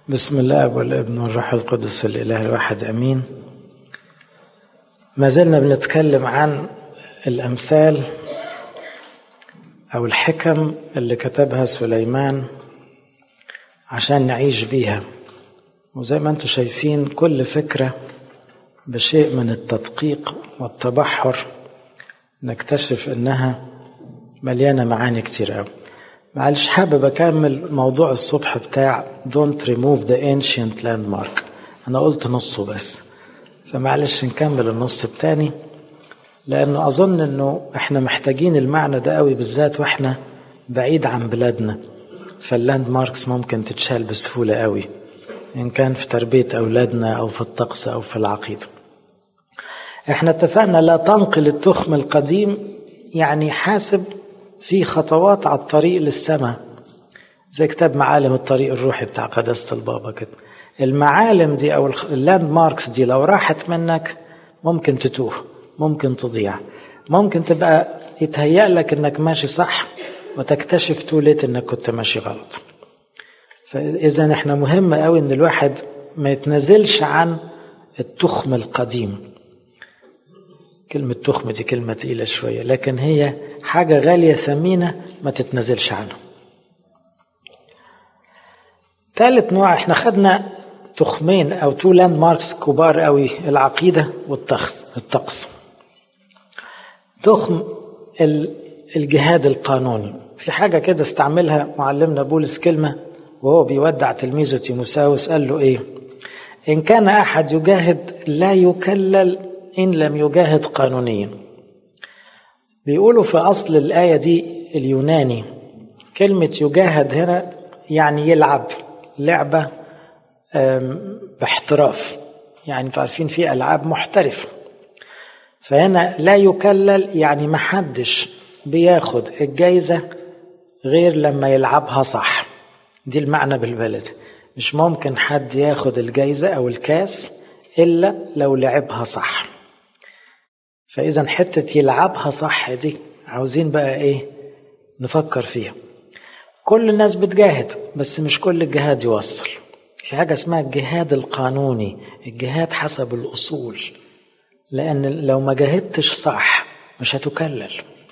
بسم الله والابن والروح القدس الإله الواحد أمين ما زلنا بنتكلم عن الأمثال أو الحكم اللي كتبها سليمان عشان نعيش بيها وزي ما انتم شايفين كل فكرة بشيء من التدقيق والتبحر نكتشف انها مليانة معاني كتير قوي معلش حابب اكمل موضوع الصبح بتاع don't remove the ancient landmark انا قلت نصه بس فمعلش نكمل النص التاني لانه اظن انه احنا محتاجين المعنى ده قوي بالذات واحنا بعيد عن بلادنا فاللاند ماركس ممكن تتشال بسهولة قوي إن كان في تربية أولادنا أو في الطقس أو في العقيدة احنا اتفقنا لا تنقل التخم القديم يعني حاسب في خطوات على الطريق للسماء زي كتاب معالم الطريق الروحي بتاع قداسة البابا كده المعالم دي أو اللاند ماركس دي لو راحت منك ممكن تتوه ممكن تضيع ممكن تبقى يتهيأ لك انك ماشي صح وتكتشف توليت انك كنت ماشي غلط فاذا احنا مهم قوي ان الواحد ما يتنازلش عن التخم القديم كلمة تخم دي كلمة تقيلة شوية لكن هي حاجة غالية ثمينة ما تتنازلش عنها ثالث نوع احنا خدنا تخمين او تو لاند ماركس كبار قوي العقيدة والطقس الطقس تخم الجهاد القانوني في حاجة كده استعملها معلمنا بولس كلمة وهو بيودع تلميذه تيموساوس قال له ايه ان كان احد يجاهد لا يكلل ان لم يجاهد قانونيا بيقولوا في اصل الايه دي اليوناني كلمه يجاهد هنا يعني يلعب لعبه باحتراف يعني انتوا عارفين في العاب محترفه فهنا لا يكلل يعني محدش بياخد الجايزه غير لما يلعبها صح دي المعنى بالبلد مش ممكن حد ياخد الجايزة أو الكاس إلا لو لعبها صح فإذا حتة يلعبها صح دي عاوزين بقى إيه نفكر فيها كل الناس بتجاهد بس مش كل الجهاد يوصل في حاجة اسمها الجهاد القانوني الجهاد حسب الأصول لأن لو ما جاهدتش صح مش هتكلل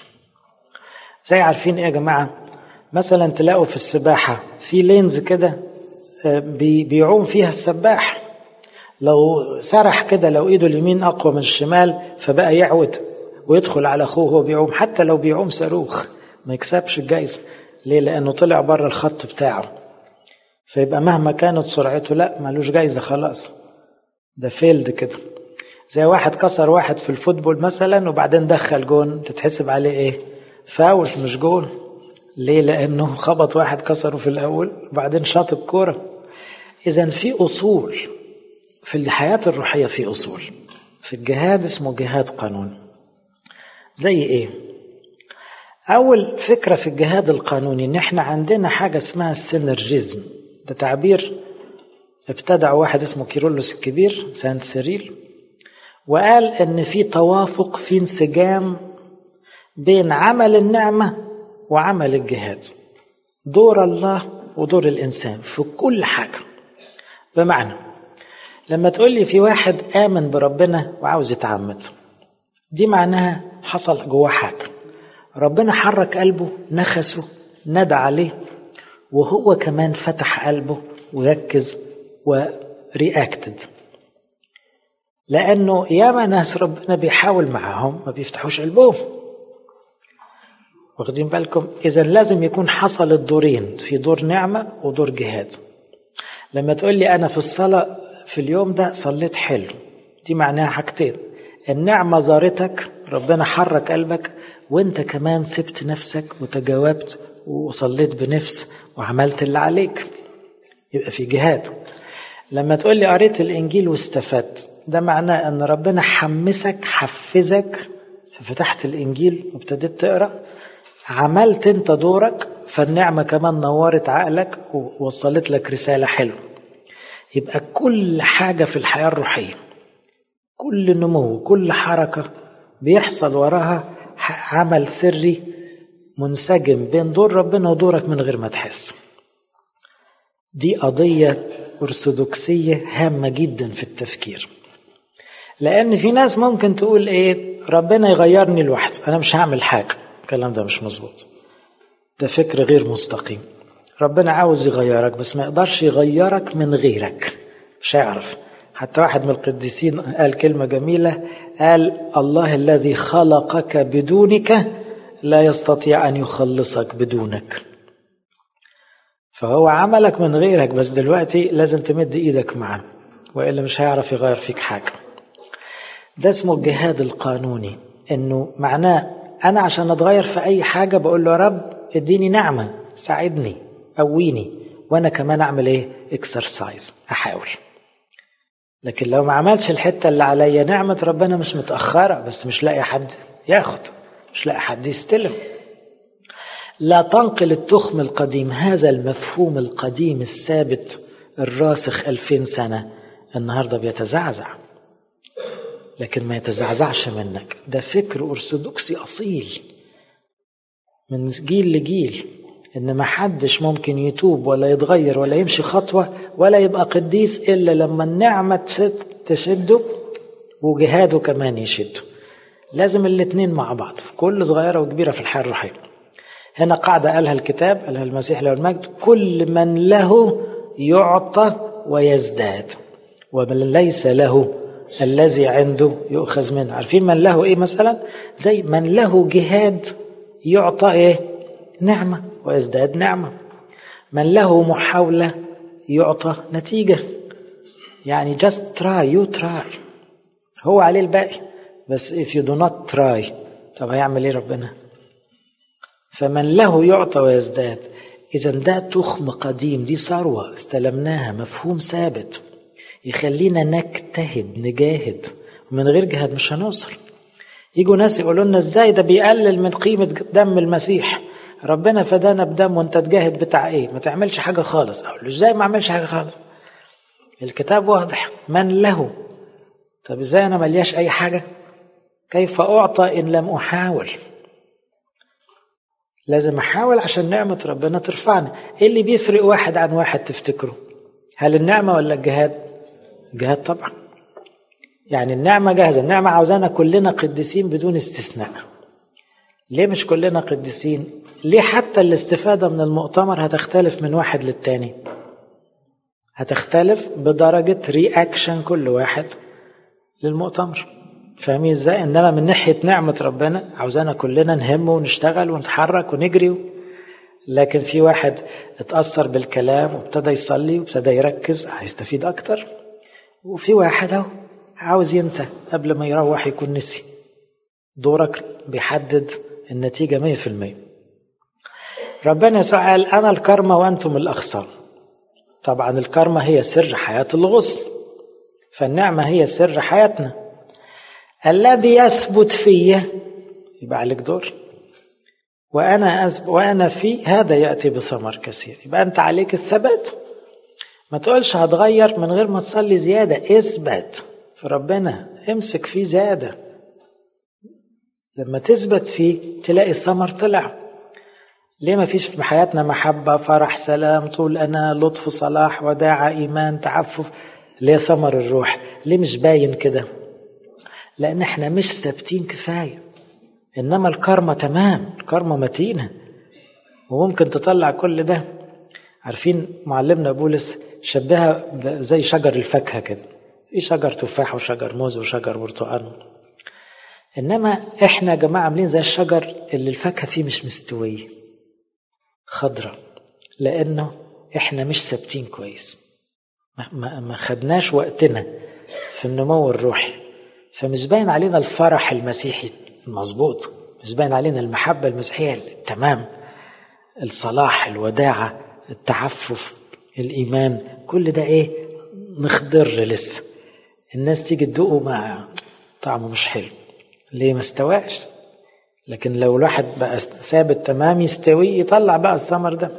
زي عارفين إيه يا جماعة مثلا تلاقوا في السباحة في لينز كده بيعوم فيها السباح لو سرح كده لو ايده اليمين اقوى من الشمال فبقى يعود ويدخل على اخوه وهو بيعوم حتى لو بيعوم صاروخ ما يكسبش الجايزه ليه لانه طلع بره الخط بتاعه فيبقى مهما كانت سرعته لا ملوش جايزه خلاص ده فيلد كده زي واحد كسر واحد في الفوتبول مثلا وبعدين دخل جون تتحسب عليه ايه فاول مش جون ليه لانه خبط واحد كسره في الاول وبعدين شاط الكوره اذا في اصول في الحياه الروحيه في اصول في الجهاد اسمه جهاد قانوني زي ايه اول فكره في الجهاد القانوني ان احنا عندنا حاجه اسمها السينرجيزم ده تعبير ابتدع واحد اسمه كيرلس الكبير سانت سيريل وقال ان في توافق في انسجام بين عمل النعمه وعمل الجهاد دور الله ودور الإنسان في كل حاجة بمعنى لما تقول لي في واحد آمن بربنا وعاوز يتعمد دي معناها حصل جواه حاجة ربنا حرك قلبه نخسه ندى عليه وهو كمان فتح قلبه وركز ورياكتد لأنه ياما ناس ربنا بيحاول معاهم ما بيفتحوش قلبهم واخدين بالكم اذا لازم يكون حصل الدورين في دور نعمه ودور جهاد لما تقول لي انا في الصلاه في اليوم ده صليت حلو دي معناها حاجتين النعمه زارتك ربنا حرك قلبك وانت كمان سبت نفسك وتجاوبت وصليت بنفس وعملت اللي عليك يبقى في جهاد لما تقول لي قريت الانجيل واستفدت ده معناه ان ربنا حمسك حفزك ففتحت الانجيل وابتديت تقرا عملت انت دورك فالنعمة كمان نورت عقلك ووصلت لك رسالة حلوة يبقى كل حاجة في الحياة الروحية كل نمو كل حركة بيحصل وراها عمل سري منسجم بين دور ربنا ودورك من غير ما تحس دي قضية أرثوذكسية هامة جدا في التفكير لأن في ناس ممكن تقول إيه ربنا يغيرني لوحده أنا مش هعمل حاجة الكلام ده مش مظبوط ده فكر غير مستقيم ربنا عاوز يغيرك بس ما يقدرش يغيرك من غيرك مش هيعرف حتى واحد من القديسين قال كلمة جميلة قال الله الذي خلقك بدونك لا يستطيع أن يخلصك بدونك فهو عملك من غيرك بس دلوقتي لازم تمد ايدك معاه والا مش هيعرف يغير فيك حاجه ده اسمه الجهاد القانوني انه معناه انا عشان اتغير في اي حاجه بقول له يا رب اديني نعمه ساعدني قويني وانا كمان اعمل ايه اكسرسايز احاول لكن لو ما عملش الحته اللي عليا نعمه ربنا مش متاخره بس مش لاقي حد ياخد مش لاقي حد يستلم لا تنقل التخم القديم هذا المفهوم القديم الثابت الراسخ ألفين سنة النهاردة بيتزعزع لكن ما يتزعزعش منك ده فكر أرثوذكسي أصيل من جيل لجيل إن ما حدش ممكن يتوب ولا يتغير ولا يمشي خطوة ولا يبقى قديس إلا لما النعمة تشده وجهاده كمان يشده لازم الاتنين مع بعض في كل صغيرة وكبيرة في الحياة الروحية هنا قاعدة قالها الكتاب قالها المسيح له المجد كل من له يعطى ويزداد ومن ليس له الذي عنده يؤخذ منه عارفين من له ايه مثلا زي من له جهاد يعطى ايه نعمة ويزداد نعمة من له محاولة يعطى نتيجة يعني just try you try هو عليه الباقي بس if you do not try طب هيعمل ايه ربنا فمن له يعطى ويزداد إذا ده تخم قديم دي ثروة استلمناها مفهوم ثابت يخلينا نجتهد نجاهد ومن غير جهاد مش هنوصل يجوا ناس يقولوا لنا ازاي ده بيقلل من قيمة دم المسيح ربنا فدانا بدم وانت تجاهد بتاع ايه ما تعملش حاجة خالص اقول له ازاي ما اعملش حاجة خالص الكتاب واضح من له طب ازاي انا ملياش اي حاجة كيف اعطى ان لم احاول لازم احاول عشان نعمة ربنا ترفعني ايه اللي بيفرق واحد عن واحد تفتكروا هل النعمة ولا الجهاد الجهاد طبعا يعني النعمة جاهزة النعمة عاوزانا كلنا قديسين بدون استثناء ليه مش كلنا قديسين ليه حتى الاستفادة من المؤتمر هتختلف من واحد للتاني هتختلف بدرجة رياكشن كل واحد للمؤتمر فاهمين ازاي انما من ناحيه نعمه ربنا عاوزانا كلنا نهم ونشتغل ونتحرك ونجري لكن في واحد اتاثر بالكلام وابتدى يصلي وابتدى يركز هيستفيد اكتر وفي واحد اهو عاوز ينسى قبل ما يروح يكون نسي دورك بيحدد النتيجه مية في المية ربنا يسوع قال انا الكرمة وانتم الاغصان طبعا الكرمة هي سر حياه الغصن فالنعمه هي سر حياتنا الذي يثبت فيه يبقى عليك دور وانا أثب وانا في هذا ياتي بثمر كثير يبقى انت عليك الثبات ما تقولش هتغير من غير ما تصلي زياده اثبت في ربنا امسك فيه زياده لما تثبت فيه تلاقي الثمر طلع ليه ما فيش في حياتنا محبة فرح سلام طول أنا لطف صلاح وداعة إيمان تعفف ليه ثمر الروح ليه مش باين كده لأن احنا مش ثابتين كفاية إنما الكرمة تمام الكرمة متينة وممكن تطلع كل ده عارفين معلمنا بولس شبهها زي شجر الفاكهة كده في شجر تفاح وشجر موز وشجر برتقال إنما إحنا يا جماعة عاملين زي الشجر اللي الفاكهة فيه مش مستوية خضرة لأنه إحنا مش ثابتين كويس ما, ما خدناش وقتنا في النمو الروحي فمش باين علينا الفرح المسيحي المظبوط مش باين علينا المحبة المسيحية التمام الصلاح الوداعة التعفف الإيمان كل ده إيه مخضر لسه الناس تيجي تدوقه مع طعمه مش حلو ليه ما استواش لكن لو الواحد بقى ثابت تمام يستوي يطلع بقى الثمر ده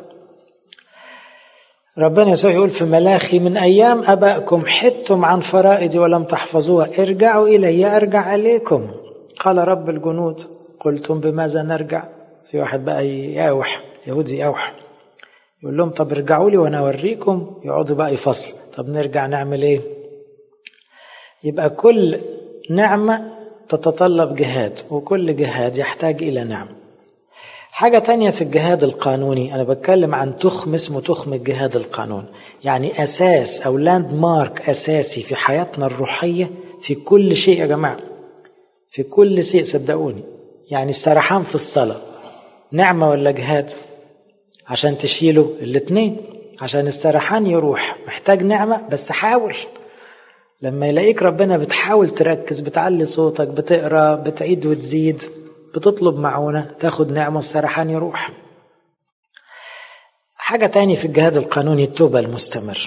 ربنا يسوع يقول في ملاخي من أيام أبائكم حدتم عن فرائدي ولم تحفظوها ارجعوا إلي أرجع عليكم قال رب الجنود قلتم بماذا نرجع في واحد بقى ياوح يهودي ياوح يقول لهم طب ارجعوا لي وانا اوريكم يقعدوا بقى يفصل طب نرجع نعمل ايه يبقى كل نعمة تتطلب جهاد وكل جهاد يحتاج إلى نعم حاجة تانية في الجهاد القانوني أنا بتكلم عن تخم اسمه تخم الجهاد القانوني يعني أساس أو لاند مارك أساسي في حياتنا الروحية في كل شيء يا جماعة في كل شيء صدقوني يعني السرحان في الصلاة نعمة ولا جهاد عشان تشيله الاتنين عشان السرحان يروح محتاج نعمة بس حاول لما يلاقيك ربنا بتحاول تركز بتعلي صوتك بتقرا بتعيد وتزيد بتطلب معونة تاخد نعمة السرحان يروح حاجة تاني في الجهاد القانوني التوبة المستمر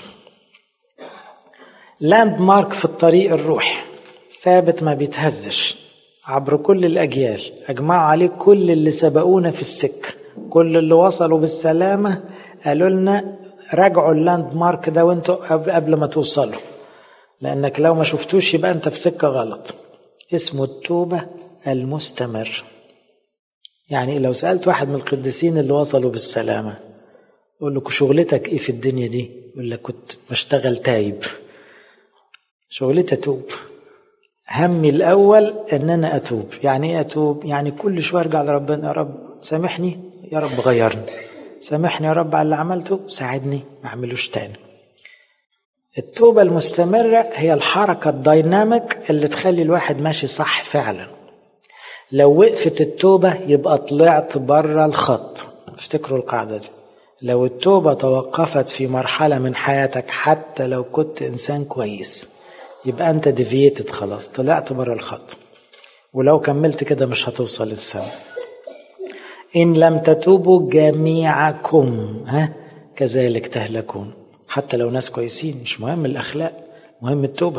لاند مارك في الطريق الروحي ثابت ما بيتهزش عبر كل الأجيال أجمعوا عليه كل اللي سبقونا في السكة كل اللي وصلوا بالسلامة قالوا لنا راجعوا اللاند مارك ده وانتوا قبل ما توصلوا لأنك لو ما شفتوش يبقى أنت في سكة غلط اسمه التوبة المستمر يعني لو سألت واحد من القديسين اللي وصلوا بالسلامة يقول له شغلتك ايه في الدنيا دي يقول لك كنت بشتغل تايب شغلتي اتوب همي الاول ان انا اتوب يعني ايه اتوب يعني كل شويه ارجع لربنا يا رب سامحني يا رب غيرني سامحني يا رب على اللي عملته ساعدني ما اعملوش تاني التوبه المستمره هي الحركه الدايناميك اللي تخلي الواحد ماشي صح فعلا لو وقفت التوبه يبقى طلعت بره الخط افتكروا القاعده دي لو التوبة توقفت في مرحلة من حياتك حتى لو كنت إنسان كويس يبقى أنت ديفييتد خلاص طلعت بره الخط ولو كملت كده مش هتوصل للسماء إن لم تتوبوا جميعكم ها كذلك تهلكون حتى لو ناس كويسين مش مهم الأخلاق مهم التوبة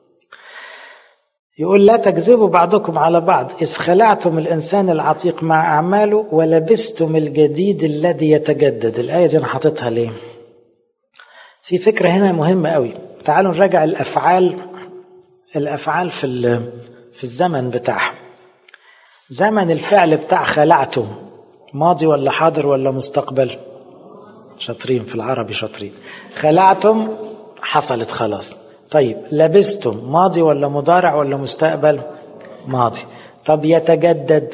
يقول لا تكذبوا بعضكم على بعض إذ خلعتم الإنسان العتيق مع أعماله ولبستم الجديد الذي يتجدد الآية دي أنا حاططها ليه في فكرة هنا مهمة قوي تعالوا نراجع الأفعال الأفعال في في الزمن بتاعها زمن الفعل بتاع خلعتم ماضي ولا حاضر ولا مستقبل شاطرين في العربي شاطرين خلعتم حصلت خلاص طيب لبستم ماضي ولا مضارع ولا مستقبل ماضي طب يتجدد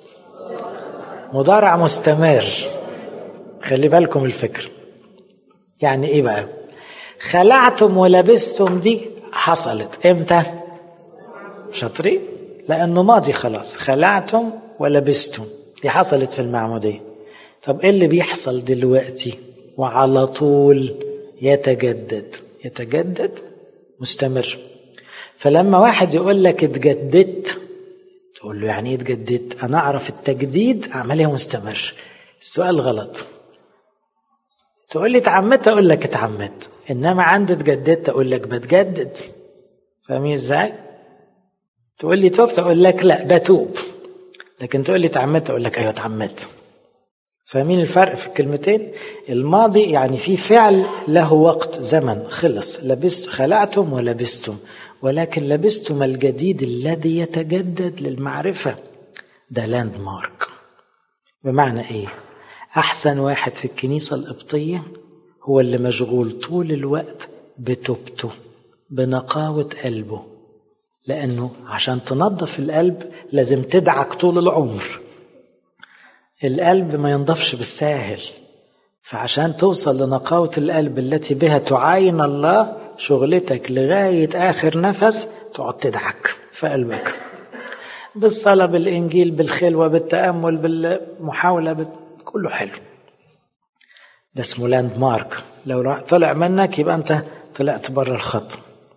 مضارع مستمر خلي بالكم الفكر يعني ايه بقى خلعتم ولبستم دي حصلت امتى شاطرين لانه ماضي خلاص خلعتم ولبستم دي حصلت في المعموديه طب ايه اللي بيحصل دلوقتي وعلى طول يتجدد يتجدد مستمر فلما واحد يقول لك اتجددت تقول له يعني ايه اتجددت انا اعرف التجديد عمليه مستمر السؤال غلط تقول لي اتعمدت اقول لك اتعمدت انما عندي اتجددت اقول لك بتجدد فاهمين ازاي تقول لي توبت اقول لك لا بتوب لكن تقول لي اتعمدت اقول لك ايوه اتعمدت فاهمين الفرق في الكلمتين الماضي يعني في فعل له وقت زمن خلص لبست خلعتم ولبستم ولكن لبستم الجديد الذي يتجدد للمعرفة ده لاند مارك بمعنى ايه احسن واحد في الكنيسة القبطية هو اللي مشغول طول الوقت بتوبته بنقاوة قلبه لانه عشان تنظف القلب لازم تدعك طول العمر القلب ما ينضفش بالساهل فعشان توصل لنقاوة القلب التي بها تعاين الله شغلتك لغاية آخر نفس تقعد تدعك في قلبك بالصلاة بالإنجيل بالخلوة بالتأمل بالمحاولة بال... كله حلو ده اسمه لاند مارك لو طلع منك يبقى أنت طلعت بره الخط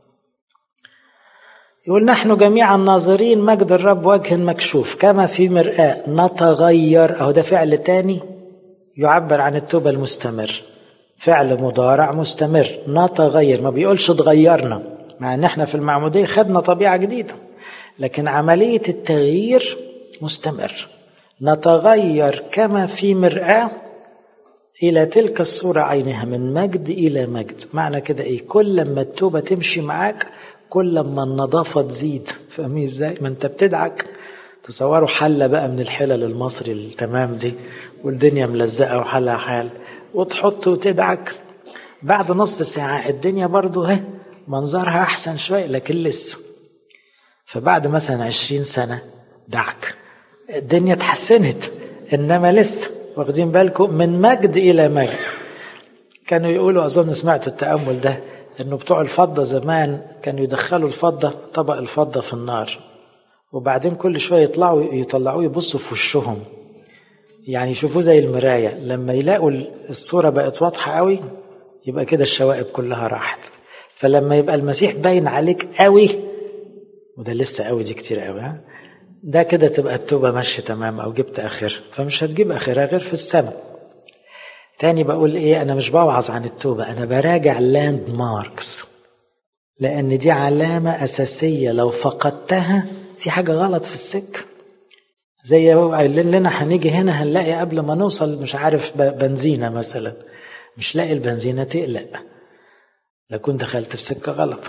يقول نحن جميعا ناظرين مجد الرب وجه مكشوف كما في مرآة نتغير أهو ده فعل تاني يعبر عن التوبة المستمر فعل مضارع مستمر نتغير ما بيقولش اتغيرنا مع ان احنا في المعمودية خدنا طبيعة جديدة لكن عملية التغيير مستمر نتغير كما في مرآة إلى تلك الصورة عينها من مجد إلى مجد معنى كده إيه كل ما التوبة تمشي معاك كل ما النظافة تزيد فاهمين ازاي ما انت بتدعك تصوروا حلة بقى من الحلل المصري التمام دي والدنيا ملزقة وحلها حال وتحط وتدعك بعد نص ساعة الدنيا برضو ها منظرها أحسن شوية لكن لسه فبعد مثلا عشرين سنة دعك الدنيا اتحسنت إنما لسه واخدين بالكم من مجد إلى مجد كانوا يقولوا أظن سمعتوا التأمل ده إنه بتوع الفضة زمان كانوا يدخلوا الفضة طبق الفضة في النار وبعدين كل شوية يطلعوا يطلعوه يبصوا في وشهم يعني يشوفوه زي المراية لما يلاقوا الصورة بقت واضحة قوي يبقى كده الشوائب كلها راحت فلما يبقى المسيح باين عليك قوي وده لسه قوي دي كتير قوي ها ده كده تبقى التوبة ماشية تمام أو جبت آخر فمش هتجيب آخرها غير في السماء تاني بقول إيه أنا مش بوعظ عن التوبة أنا براجع لاند ماركس لأن دي علامة أساسية لو فقدتها في حاجة غلط في السكة زي قايلين لنا هنيجي هنا هنلاقي قبل ما نوصل مش عارف بنزينة مثلا مش لاقي البنزينة تقلق لكون دخلت في سكة غلط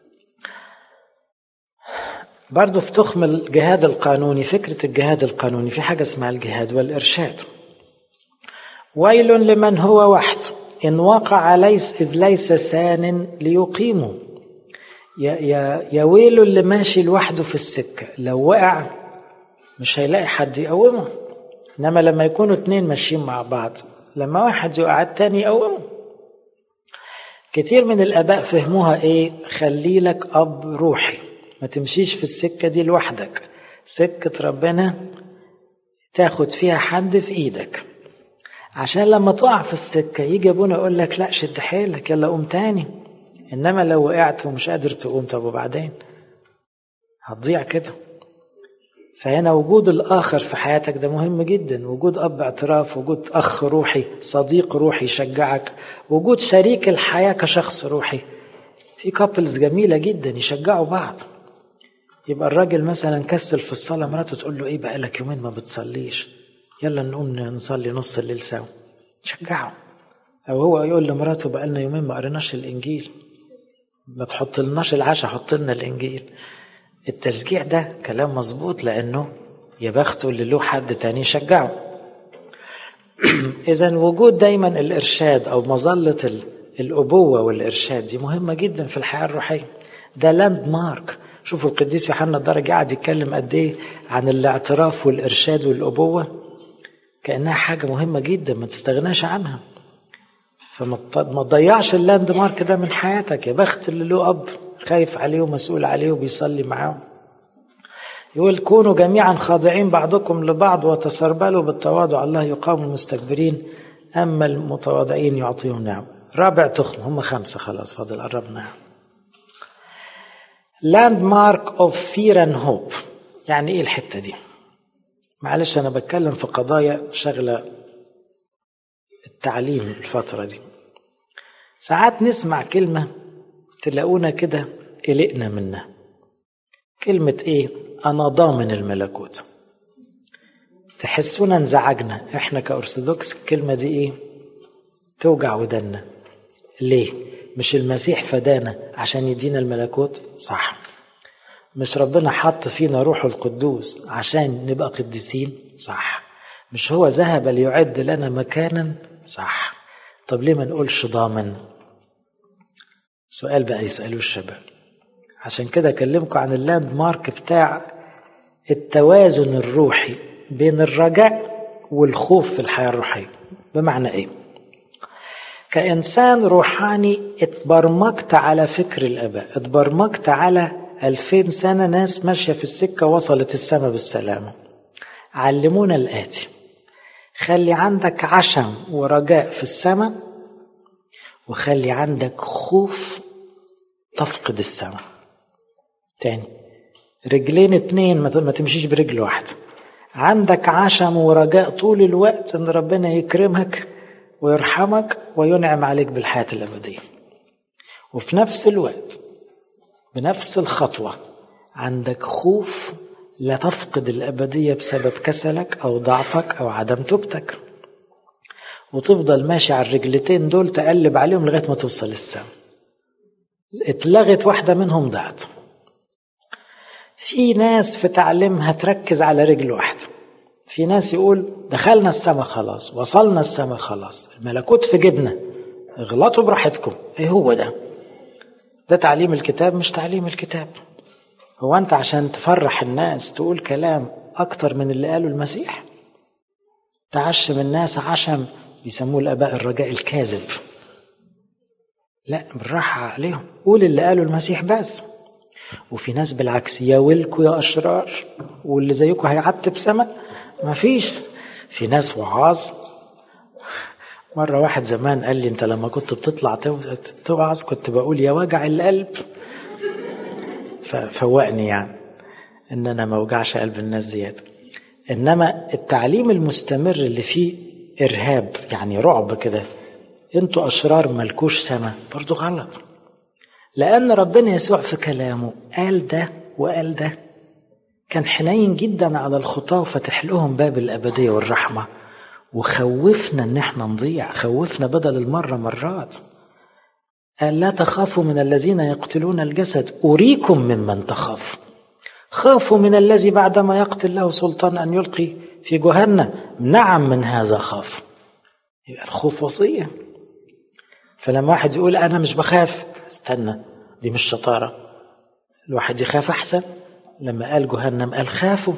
برضه في تخم الجهاد القانوني فكرة الجهاد القانوني في حاجة اسمها الجهاد والإرشاد ويل لمن هو وحده إن وقع ليس إذ ليس سان ليقيمه يا, يا, يا ويل اللي ماشي لوحده في السكة لو وقع مش هيلاقي حد يقومه إنما لما يكونوا اتنين ماشيين مع بعض لما واحد يقع التاني يقومه كتير من الآباء فهموها إيه خلي لك أب روحي ما تمشيش في السكة دي لوحدك سكة ربنا تاخد فيها حد في إيدك عشان لما تقع في السكة يجي أبونا يقول لك لا شد حيلك يلا قوم تاني إنما لو وقعت ومش قادر تقوم طب وبعدين هتضيع كده فهنا وجود الآخر في حياتك ده مهم جدا وجود أب اعتراف وجود أخ روحي صديق روحي يشجعك وجود شريك الحياة كشخص روحي في كابلز جميلة جدا يشجعوا بعض يبقى الراجل مثلا كسل في الصلاة مراته تقول له ايه بقالك يومين ما بتصليش يلا نقوم نصلي نص الليل سوا شجعه او هو يقول لمراته بقالنا يومين ما قريناش الانجيل ما تحط لناش العشاء حط لنا الانجيل التشجيع ده كلام مظبوط لانه يا بخته اللي له حد تاني يشجعه اذا وجود دايما الارشاد او مظله الابوه والارشاد دي مهمه جدا في الحياه الروحيه ده لاند مارك شوفوا القديس يوحنا الدرجة قاعد يتكلم قد ايه عن الاعتراف والارشاد والابوه كانها حاجه مهمه جدا ما تستغناش عنها فما تضيعش اللاند مارك ده من حياتك يا بخت اللي له اب خايف عليه ومسؤول عليه وبيصلي معاه يقول كونوا جميعا خاضعين بعضكم لبعض وتسربلوا بالتواضع الله يقام المستكبرين اما المتواضعين يعطيهم نعم رابع تخم هم خمسه خلاص فاضل قربنا لاند مارك اوف فير اند هوب يعني ايه الحته دي معلش انا بتكلم في قضايا شغله التعليم الفتره دي ساعات نسمع كلمه تلاقونا كده قلقنا منها كلمه ايه انا ضامن الملكوت تحسونا انزعجنا احنا كأرثوذكس الكلمه دي ايه توجع ودنا ليه مش المسيح فدانا عشان يدينا الملكوت صح مش ربنا حط فينا روحه القدوس عشان نبقى قديسين صح مش هو ذهب ليعد لنا مكانا صح طب ليه ما نقولش ضامن سؤال بقى يسألوه الشباب عشان كده أكلمكم عن اللاند مارك بتاع التوازن الروحي بين الرجاء والخوف في الحياة الروحية بمعنى إيه؟ كإنسان روحاني اتبرمجت على فكر الآباء اتبرمجت على ألفين سنة ناس ماشية في السكة وصلت السماء بالسلامة علمونا الآتي خلي عندك عشم ورجاء في السماء وخلي عندك خوف تفقد السماء تاني رجلين اتنين ما تمشيش برجل واحدة عندك عشم ورجاء طول الوقت ان ربنا يكرمك ويرحمك وينعم عليك بالحياة الأبدية وفي نفس الوقت بنفس الخطوة عندك خوف لا تفقد الأبدية بسبب كسلك أو ضعفك أو عدم توبتك وتفضل ماشي على الرجلتين دول تقلب عليهم لغاية ما توصل السما اتلغت واحدة منهم ضعت في ناس في تعليمها تركز على رجل واحدة في ناس يقول دخلنا السماء خلاص وصلنا السماء خلاص الملكوت في جبنا اغلطوا براحتكم ايه هو ده ده تعليم الكتاب مش تعليم الكتاب هو انت عشان تفرح الناس تقول كلام اكتر من اللي قاله المسيح تعشم الناس عشم بيسموه الاباء الرجاء الكاذب لا بالراحة عليهم قول اللي قاله المسيح بس وفي ناس بالعكس يا ويلكوا يا أشرار واللي زيكم هيعتب سما ما فيش في ناس وعاظ مرة واحد زمان قال لي أنت لما كنت بتطلع توعظ كنت بقول يا وجع القلب ففوقني يعني إن أنا ما وجعش قلب الناس زيادة إنما التعليم المستمر اللي فيه إرهاب يعني رعب كده انتوا أشرار ملكوش سما برضو غلط لأن ربنا يسوع في كلامه قال ده وقال ده كان حنين جدا على الخطاة وفتح لهم باب الأبدية والرحمة وخوفنا إن احنا نضيع خوفنا بدل المرة مرات قال لا تخافوا من الذين يقتلون الجسد أريكم ممن تخاف خافوا من الذي بعدما يقتل له سلطان أن يلقي في جهنم نعم من هذا خاف يبقى الخوف وصية فلما واحد يقول أنا مش بخاف استنى دي مش شطارة الواحد يخاف أحسن لما قال جهنم قال خافوا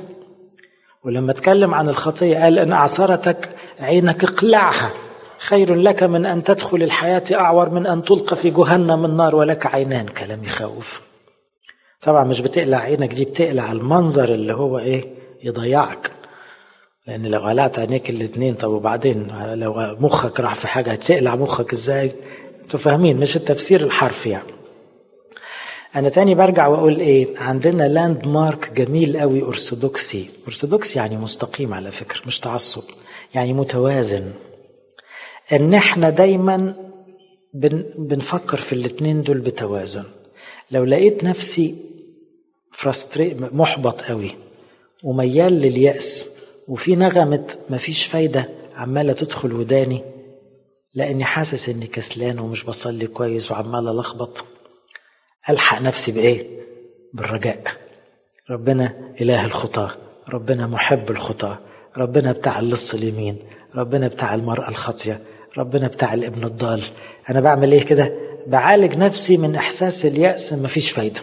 ولما اتكلم عن الخطية قال إن أعثرتك عينك اقلعها خير لك من أن تدخل الحياة أعور من أن تلقى في جهنم النار ولك عينان كلام يخوف طبعا مش بتقلع عينك دي بتقلع المنظر اللي هو ايه يضيعك لان لو قلعت عينيك الاتنين طب وبعدين لو مخك راح في حاجه هتقلع مخك ازاي انتوا فاهمين مش التفسير الحرفي يعني انا تاني برجع واقول ايه عندنا لاند مارك جميل قوي ارثوذكسي ارثوذكسي يعني مستقيم على فكره مش تعصب يعني متوازن ان احنا دايما بن بنفكر في الاتنين دول بتوازن لو لقيت نفسي فرستري محبط قوي وميال لليأس وفي نغمة مفيش فايدة عمالة تدخل وداني لأني حاسس إني كسلان ومش بصلي كويس وعمال ألخبط ألحق نفسي بإيه؟ بالرجاء ربنا إله الخطاة ربنا محب الخطاة ربنا بتاع اللص اليمين ربنا بتاع المرأة الخاطية ربنا بتاع الابن الضال أنا بعمل إيه كده؟ بعالج نفسي من إحساس اليأس مفيش فايدة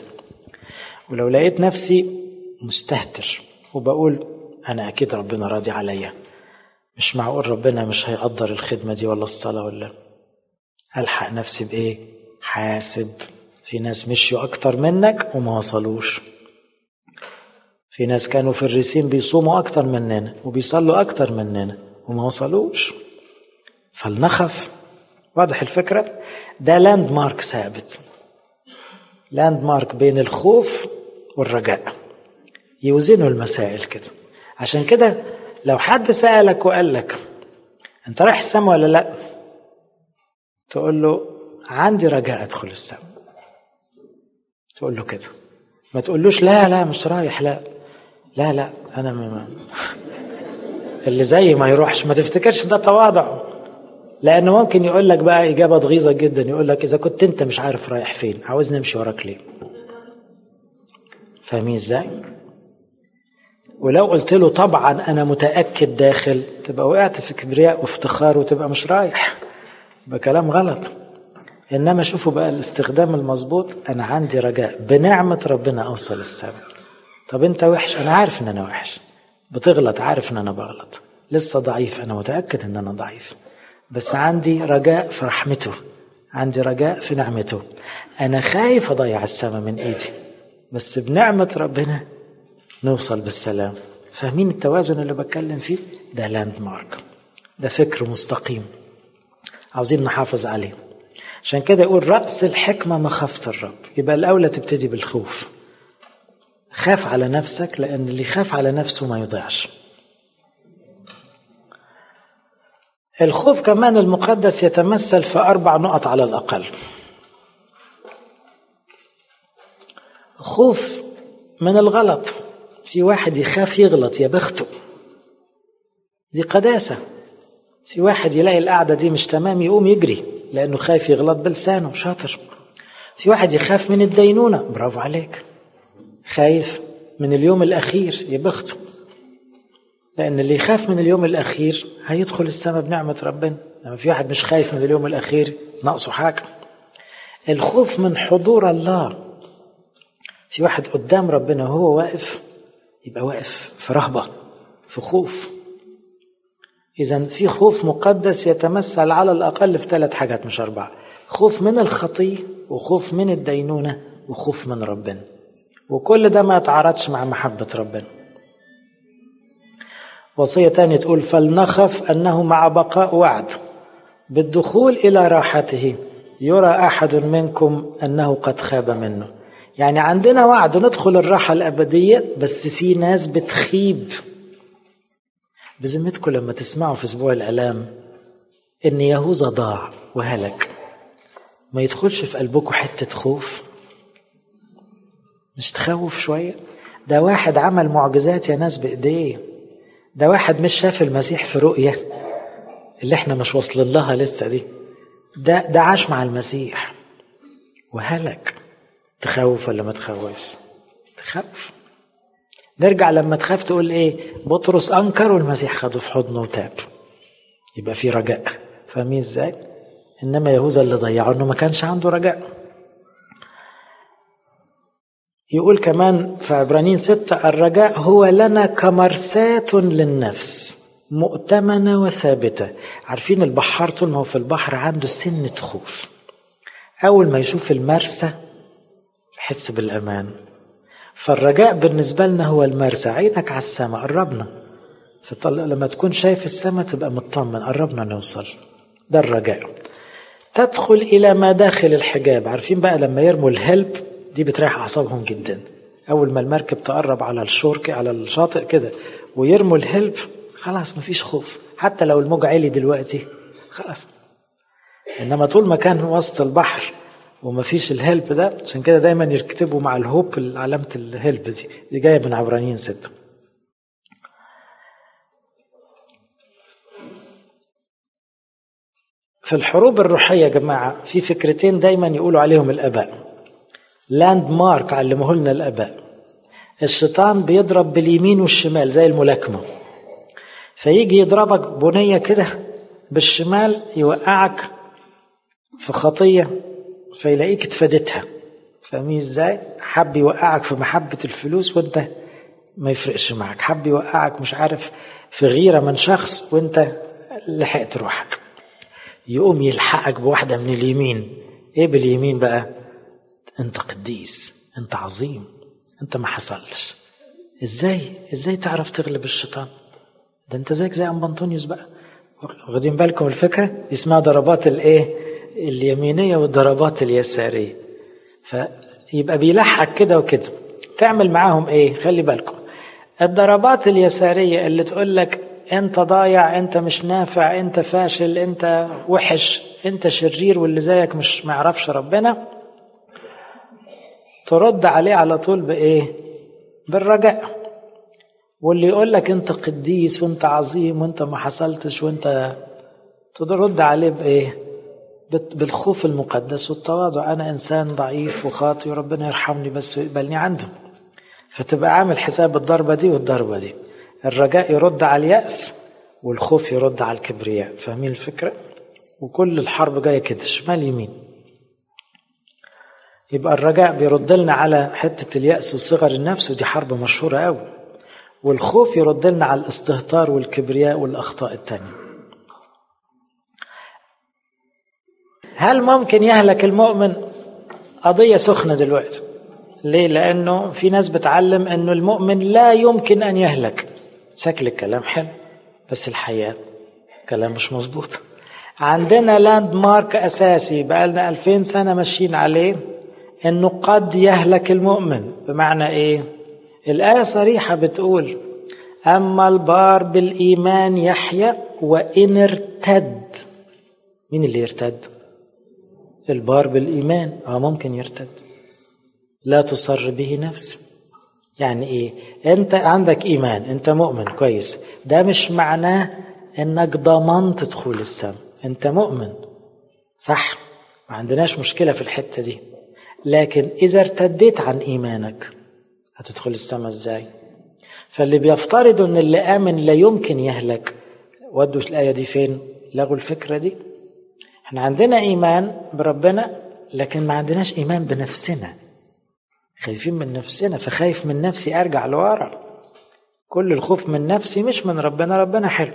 ولو لقيت نفسي مستهتر وبقول أنا أكيد ربنا راضي عليا مش معقول ربنا مش هيقدر الخدمة دي ولا الصلاة ولا ألحق نفسي بإيه حاسب في ناس مشيوا أكتر منك وما وصلوش في ناس كانوا في الرسيم بيصوموا أكتر مننا وبيصلوا أكتر مننا وما وصلوش فلنخف واضح الفكرة ده لاند مارك ثابت لاند مارك بين الخوف والرجاء يوزنوا المسائل كده عشان كده لو حد سألك وقال لك انت رايح السما ولا لا تقول له عندي رجاء ادخل السما تقول له كده ما تقولوش لا لا مش رايح لا لا لا انا ما اللي زي ما يروحش ما تفتكرش ده تواضع لانه ممكن يقول لك بقى اجابه غيظه جدا يقول لك اذا كنت انت مش عارف رايح فين عاوزني امشي وراك ليه فاهمين ازاي ولو قلت له طبعا انا متاكد داخل تبقى وقعت في كبرياء وافتخار وتبقى مش رايح يبقى كلام غلط انما شوفوا بقى الاستخدام المظبوط انا عندي رجاء بنعمه ربنا اوصل السما طب انت وحش انا عارف ان انا وحش بتغلط عارف ان انا بغلط لسه ضعيف انا متاكد ان انا ضعيف بس عندي رجاء في رحمته عندي رجاء في نعمته انا خايف اضيع السما من ايدي بس بنعمه ربنا نوصل بالسلام فاهمين التوازن اللي بتكلم فيه ده لاند مارك ده فكر مستقيم عاوزين نحافظ عليه عشان كده يقول رأس الحكمة مخافة الرب يبقى الأولى تبتدي بالخوف خاف على نفسك لأن اللي يخاف على نفسه ما يضيعش الخوف كمان المقدس يتمثل في أربع نقط على الأقل خوف من الغلط في واحد يخاف يغلط يا بخته دي قداسة في واحد يلاقي القعدة دي مش تمام يقوم يجري لأنه خايف يغلط بلسانه شاطر في واحد يخاف من الدينونة برافو عليك خايف من اليوم الأخير يا بخته لأن اللي يخاف من اليوم الأخير هيدخل السماء بنعمة ربنا لما في واحد مش خايف من اليوم الأخير ناقصه حاجة الخوف من حضور الله في واحد قدام ربنا وهو واقف يبقى واقف في رهبة في خوف إذا في خوف مقدس يتمثل على الأقل في ثلاث حاجات مش أربعة خوف من الخطية وخوف من الدينونة وخوف من ربنا وكل ده ما يتعارضش مع محبة ربنا وصية تانية تقول فلنخف أنه مع بقاء وعد بالدخول إلى راحته يرى أحد منكم أنه قد خاب منه يعني عندنا وعد ندخل الراحة الأبدية بس في ناس بتخيب بذمتكم لما تسمعوا في أسبوع الآلام إن يهوذا ضاع وهلك ما يدخلش في قلبكم حتة خوف مش تخوف شوية ده واحد عمل معجزات يا ناس بإيديه ده واحد مش شاف المسيح في رؤية اللي احنا مش واصلين لها لسه دي ده ده عاش مع المسيح وهلك تخوف ولا ما تخوفش تخوف نرجع لما تخاف تقول ايه بطرس انكر والمسيح خده في حضنه وتاب يبقى في رجاء فاهمين ازاي انما يهوذا اللي ضيعه انه ما كانش عنده رجاء يقول كمان في عبرانيين ستة الرجاء هو لنا كمرساة للنفس مؤتمنة وثابتة عارفين البحار طول ما هو في البحر عنده سنة خوف أول ما يشوف المرسى يحس بالأمان فالرجاء بالنسبة لنا هو المرسى عينك على السماء قربنا لما تكون شايف السماء تبقى مطمن قربنا نوصل ده الرجاء تدخل إلى ما داخل الحجاب عارفين بقى لما يرموا الهلب دي بتريح أعصابهم جدا أول ما المركب تقرب على الشور على الشاطئ كده ويرموا الهلب خلاص مفيش خوف حتى لو الموج عالي دلوقتي خلاص إنما طول ما كان وسط البحر ومفيش الهلب ده عشان كده دايما يكتبوا مع الهوب علامة الهلب دي دي جاية من عبرانيين ستة في الحروب الروحية يا جماعة في فكرتين دايما يقولوا عليهم الآباء لاند مارك علموه لنا الآباء الشيطان بيضرب باليمين والشمال زي الملاكمة فيجي يضربك بنية كده بالشمال يوقعك في خطية فيلاقيك اتفادتها فاهمين ازاي؟ حب يوقعك في محبة الفلوس وانت ما يفرقش معك حب يوقعك مش عارف في غيرة من شخص وانت لحقت روحك يقوم يلحقك بواحدة من اليمين ايه باليمين بقى انت قديس انت عظيم انت ما حصلتش ازاي ازاي تعرف تغلب الشيطان ده انت زيك زي ام بنطونيوس بقى واخدين بالكم الفكره اسمها ضربات الايه اليمينيه والضربات اليساريه فيبقى بيلحق كده وكده تعمل معاهم ايه خلي بالكم الضربات اليساريه اللي تقول لك انت ضايع انت مش نافع انت فاشل انت وحش انت شرير واللي زيك مش ما يعرفش ربنا ترد عليه على طول بايه بالرجاء واللي يقول لك انت قديس وانت عظيم وانت ما حصلتش وانت ترد عليه بايه بالخوف المقدس والتواضع انا انسان ضعيف وخاطي وربنا يرحمني بس ويقبلني عنده فتبقى عامل حساب الضربه دي والضربه دي الرجاء يرد على الياس والخوف يرد على الكبرياء فاهمين الفكره وكل الحرب جايه كده شمال يمين يبقى الرجاء بيرد لنا على حته الياس وصغر النفس ودي حرب مشهوره قوي والخوف يرد لنا على الاستهتار والكبرياء والاخطاء التانيه هل ممكن يهلك المؤمن قضيه سخنه دلوقتي ليه لانه في ناس بتعلم انه المؤمن لا يمكن ان يهلك شكل الكلام حلو بس الحقيقه كلام مش مظبوط عندنا لاند مارك اساسي بقالنا 2000 سنه ماشيين عليه انه قد يهلك المؤمن بمعنى ايه الايه صريحه بتقول اما البار بالايمان يحيا وان ارتد مين اللي يرتد البار بالايمان اه ممكن يرتد لا تصر به نفسه يعني ايه انت عندك ايمان انت مؤمن كويس ده مش معناه انك ضمنت دخول السماء انت مؤمن صح ما عندناش مشكله في الحته دي لكن اذا ارتديت عن ايمانك هتدخل السماء ازاي فاللي بيفترضوا ان اللي امن لا يمكن يهلك ودوا الايه دي فين لغوا الفكره دي احنا عندنا ايمان بربنا لكن ما عندناش ايمان بنفسنا خايفين من نفسنا فخايف من نفسي ارجع لورا كل الخوف من نفسي مش من ربنا ربنا حلو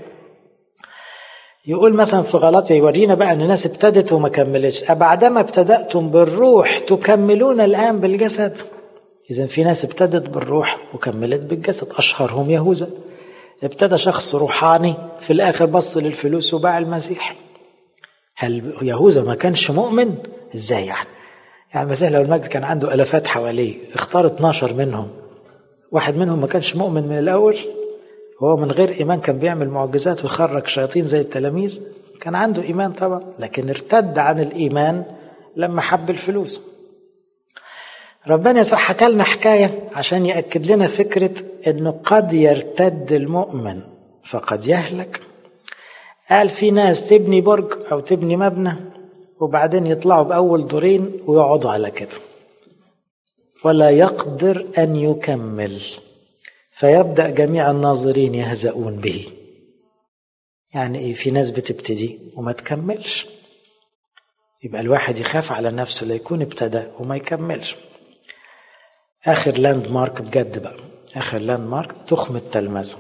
يقول مثلا في غلطية يورينا بقى ان الناس ابتدت وما كملتش أبعدما ابتدأتم بالروح تكملون الآن بالجسد إذا في ناس ابتدت بالروح وكملت بالجسد أشهرهم يهوذا ابتدى شخص روحاني في الآخر بص للفلوس وباع المسيح هل يهوذا ما كانش مؤمن ازاي يعني يعني المسيح لو المجد كان عنده الافات حواليه اختار 12 منهم واحد منهم ما كانش مؤمن من الاول هو من غير ايمان كان بيعمل معجزات ويخرج شياطين زي التلاميذ كان عنده ايمان طبعا لكن ارتد عن الايمان لما حب الفلوس ربنا يسوع حكى لنا حكايه عشان ياكد لنا فكره انه قد يرتد المؤمن فقد يهلك قال في ناس تبني برج او تبني مبنى وبعدين يطلعوا باول دورين ويقعدوا على كده ولا يقدر ان يكمل فيبدا جميع الناظرين يهزؤون به يعني ايه في ناس بتبتدي وما تكملش يبقى الواحد يخاف على نفسه لا يكون ابتدى وما يكملش اخر لاند مارك بجد بقى اخر لاند مارك تخم التلمذه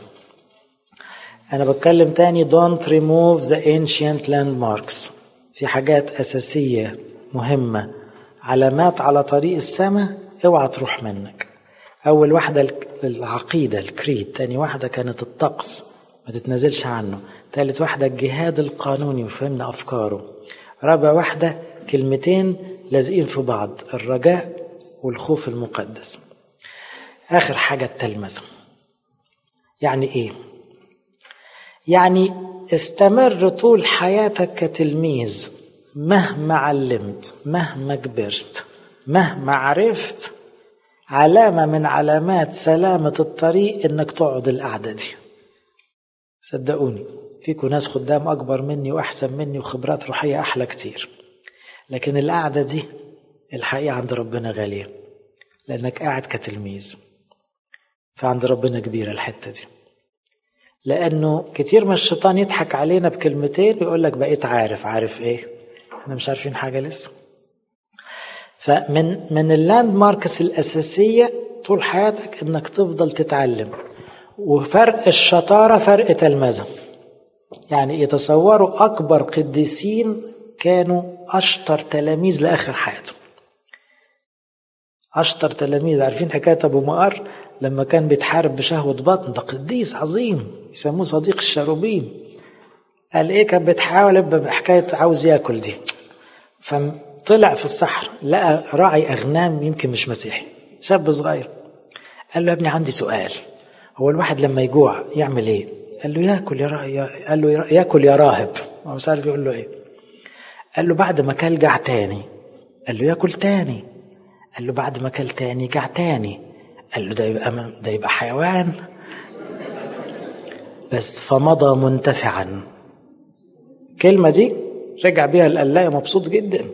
انا بتكلم تاني don't remove the ancient landmarks في حاجات اساسيه مهمه علامات على طريق السماء اوعى تروح منك اول واحده العقيده الكريد تاني واحده كانت الطقس ما تتنازلش عنه ثالث واحده الجهاد القانوني وفهمنا افكاره رابع واحده كلمتين لازقين في بعض الرجاء والخوف المقدس اخر حاجه التلمذه يعني ايه يعني استمر طول حياتك كتلميذ مهما علمت مهما كبرت مهما عرفت علامة من علامات سلامة الطريق انك تقعد القعدة دي صدقوني فيكم ناس خدام اكبر مني واحسن مني وخبرات روحية احلى كتير لكن القعدة دي الحقيقة عند ربنا غالية لانك قاعد كتلميذ فعند ربنا كبيرة الحتة دي لانه كتير ما الشيطان يضحك علينا بكلمتين ويقول لك بقيت عارف عارف ايه احنا مش عارفين حاجه لسه فمن من اللاند ماركس الاساسيه طول حياتك انك تفضل تتعلم وفرق الشطاره فرق تلمذه يعني يتصوروا اكبر قديسين كانوا اشطر تلاميذ لاخر حياتهم اشطر تلاميذ عارفين حكايه ابو مقر لما كان بيتحارب بشهوه بطن ده قديس عظيم يسموه صديق الشروبيم قال ايه كان بيتحاول بحكايه عاوز ياكل دي فطلع في الصحراء لقى راعي اغنام يمكن مش مسيحي شاب صغير قال له يا ابني عندي سؤال هو الواحد لما يجوع يعمل ايه قال له ياكل يا راهب قال له ياكل يا راهب هو مش عارف يقول له ايه قال له بعد ما كل جع تاني قال له ياكل تاني قال له بعد ما كل تاني جع تاني قال له ده يبقى ده يبقى حيوان بس فمضى منتفعا الكلمه دي رجع بيها القلاية مبسوط جدا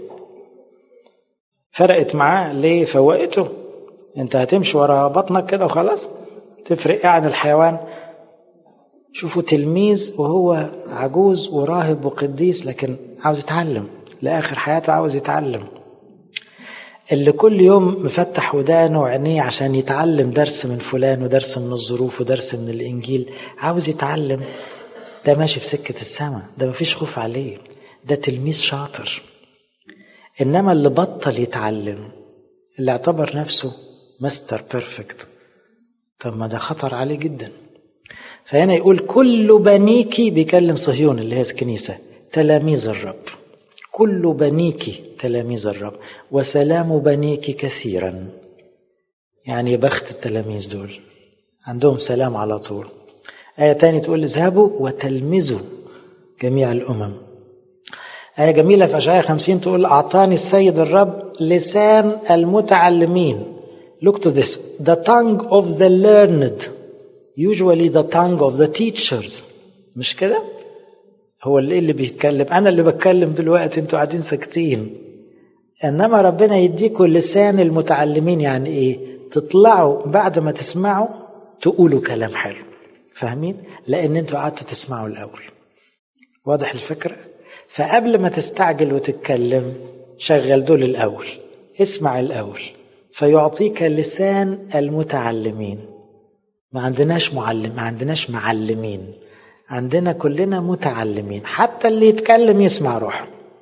فرقت معاه ليه فوقته انت هتمشي ورا بطنك كده وخلاص تفرق ايه عن الحيوان شوفوا تلميذ وهو عجوز وراهب وقديس لكن عاوز يتعلم لاخر حياته عاوز يتعلم اللي كل يوم مفتح ودانه وعينيه عشان يتعلم درس من فلان ودرس من الظروف ودرس من الانجيل عاوز يتعلم ده ماشي في سكه السماء ده مفيش خوف عليه ده تلميذ شاطر انما اللي بطل يتعلم اللي اعتبر نفسه ماستر بيرفكت طب ما ده خطر عليه جدا فهنا يقول كل بنيكي بيكلم صهيون اللي هي الكنيسة تلاميذ الرب كل بنيك تلاميذ الرب وسلام بنيك كثيرا يعني بخت التلاميذ دول عندهم سلام على طول آية تاني تقول اذهبوا وتلمذوا جميع الأمم آية جميلة في أشعياء 50 تقول أعطاني السيد الرب لسان المتعلمين Look to this the tongue of the learned usually the tongue of the teachers مش كده؟ هو اللي اللي بيتكلم أنا اللي بتكلم دلوقتي أنتوا قاعدين ساكتين إنما ربنا يديكوا لسان المتعلمين يعني إيه؟ تطلعوا بعد ما تسمعوا تقولوا كلام حلو فاهمين لان انتوا قعدتوا تسمعوا الاول واضح الفكره فقبل ما تستعجل وتتكلم شغل دول الاول اسمع الاول فيعطيك لسان المتعلمين ما عندناش معلم ما عندناش معلمين عندنا كلنا متعلمين حتى اللي يتكلم يسمع روحه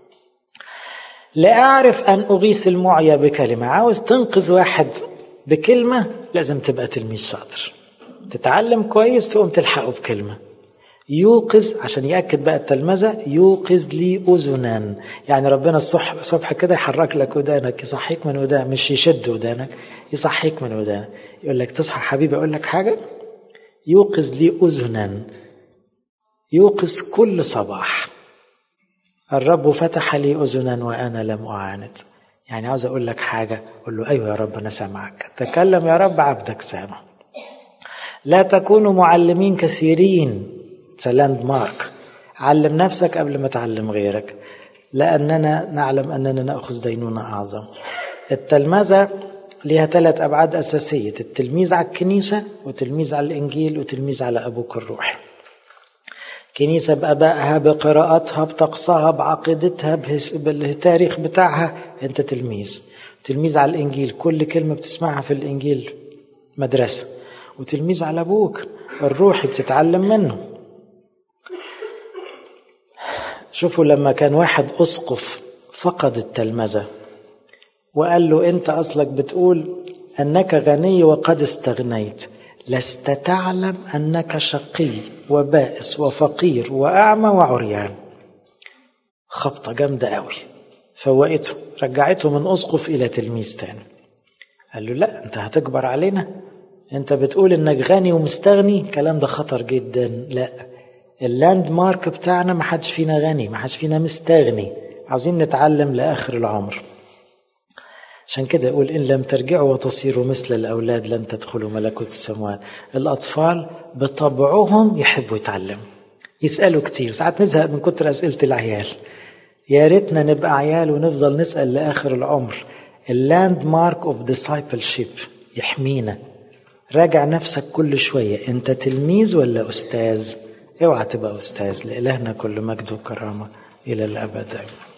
لأعرف أن أغيث المعيا بكلمة عاوز تنقذ واحد بكلمة لازم تبقى تلميذ شاطر تتعلم كويس تقوم تلحقه بكلمة يوقظ عشان يأكد بقى التلمذة يوقظ لي أذنان يعني ربنا الصبح الصبح كده يحرك لك ودانك يصحيك من ودانك مش يشد ودانك يصحيك من ودانك يقول لك تصحى حبيبي أقول لك حاجة يوقظ لي أذنان يوقظ كل صباح الرب فتح لي أذنا وأنا لم أعاند يعني عاوز أقول لك حاجة قول له أيوة يا رب أنا سامعك تكلم يا رب عبدك سامع لا تكونوا معلمين كثيرين لاند مارك علم نفسك قبل ما تعلم غيرك لأننا نعلم أننا نأخذ دينونة أعظم التلمذة لها ثلاث أبعاد أساسية التلميذ على الكنيسة وتلميذ على الإنجيل وتلميذ على أبوك الروحي كنيسة بأبائها بقراءاتها بطقسها بعقيدتها بالتاريخ بتاعها أنت تلميذ تلميذ على الإنجيل كل كلمة بتسمعها في الإنجيل مدرسة وتلميذ على أبوك الروحي بتتعلم منه شوفوا لما كان واحد أسقف فقد التلمذة وقال له أنت أصلك بتقول أنك غني وقد استغنيت لست تعلم أنك شقي وبائس وفقير وأعمى وعريان خبطة جامدة قوي فوقته رجعته من أسقف إلى تلميذ تاني قال له لا أنت هتكبر علينا أنت بتقول إنك غني ومستغني الكلام ده خطر جدا لا اللاند مارك بتاعنا ما حدش فينا غني ما حدش فينا مستغني عاوزين نتعلم لآخر العمر عشان كده يقول إن لم ترجعوا وتصيروا مثل الأولاد لن تدخلوا ملكوت السماوات الأطفال بطبعهم يحبوا يتعلموا يسألوا كتير ساعات نزهق من كتر أسئلة العيال يا ريتنا نبقى عيال ونفضل نسأل لآخر العمر اللاند مارك اوف ديسايبلشيب يحمينا راجع نفسك كل شوية أنت تلميذ ولا أستاذ اوعى تبقى أستاذ لإلهنا كل مجد وكرامة إلى الأبد آمين